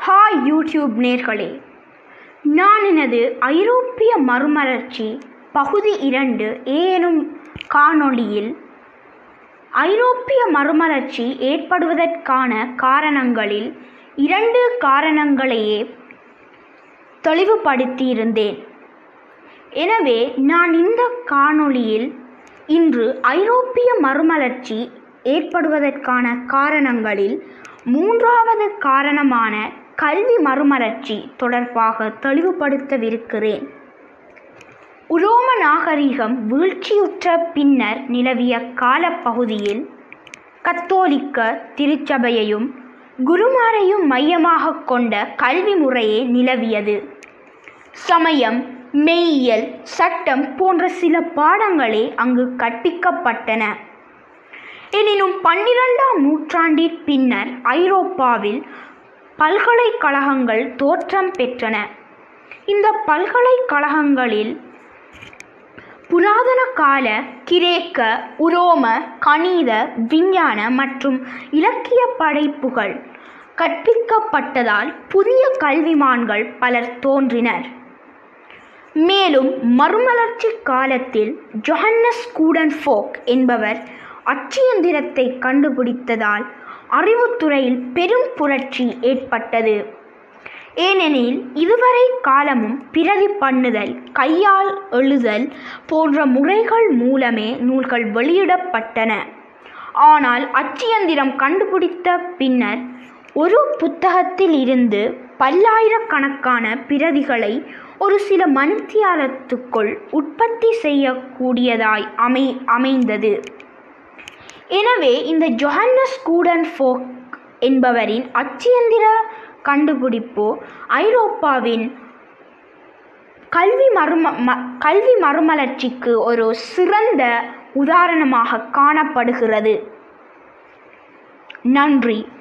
hi YouTube நேர்களே நான் எனது ஐரோப்பிய மறுமலர்ச்சி பகுதி இரண்டு ஏனும் காணொளியில் ஐரோப்பிய மறுமலர்ச்சி ஏற்படுவதற்கான காரணங்களில் இரண்டு காரணங்களையே தெளிவுபடுத்தியிருந்தேன் எனவே நான் இந்த காணொளியில் இன்று ஐரோப்பிய மறுமலர்ச்சி ஏற்படுவதற்கான காரணங்களில் மூன்றாவது காரணமான கல்வி மறுமலர்ச்சி தொடர்பாக தெளிவுபடுத்தவிருக்கிறேன் உரோம நாகரிகம் வீழ்ச்சியுற்ற பின்னர் நிலவிய காலப்பகுதியில் கத்தோலிக்க திருச்சபையையும் குருமாரையும் மையமாக கொண்ட கல்வி முறையே நிலவியது சமயம் மெய்யியல் சட்டம் போன்ற சில பாடங்களே அங்கு கற்பிக்கப்பட்டன எனினும் பன்னிரெண்டாம் நூற்றாண்டின் பின்னர் ஐரோப்பாவில் பல்கலைக்கழகங்கள் தோற்றம் பெற்றன இந்த பல்கலைக்கழகங்களில் புராதன கால கிரேக்க உரோம கணித விஞ்ஞான மற்றும் இலக்கிய படைப்புகள் கற்பிக்கப்பட்டதால் புதிய கல்விமான்கள் பலர் தோன்றினர் மேலும் மறுமலர்ச்சி காலத்தில் ஜொஹன்னஸ் கூடன்ஃபோக் என்பவர் அச்சியந்திரத்தை கண்டுபிடித்ததால் அறிவுத்துறையில் பெரும் புரட்சி ஏற்பட்டது ஏனெனில் இதுவரை காலமும் பிரதி பண்ணுதல் கையால் எழுதல் போன்ற முறைகள் மூலமே நூல்கள் வெளியிடப்பட்டன ஆனால் அச்சியந்திரம் கண்டுபிடித்த பின்னர் ஒரு புத்தகத்தில் இருந்து பல்லாயிரக்கணக்கான பிரதிகளை ஒரு சில மணித்தியாலத்துக்குள் உற்பத்தி செய்யக்கூடியதாய் அமை அமைந்தது எனவே இந்த ஜொஹன்னஸ் கூடன் ஃபோக் என்பவரின் அச்சியந்திர கண்டுபிடிப்பு ஐரோப்பாவின் கல்வி மறும ம கல்வி மறுமலர்ச்சிக்கு ஒரு சிறந்த உதாரணமாக காணப்படுகிறது நன்றி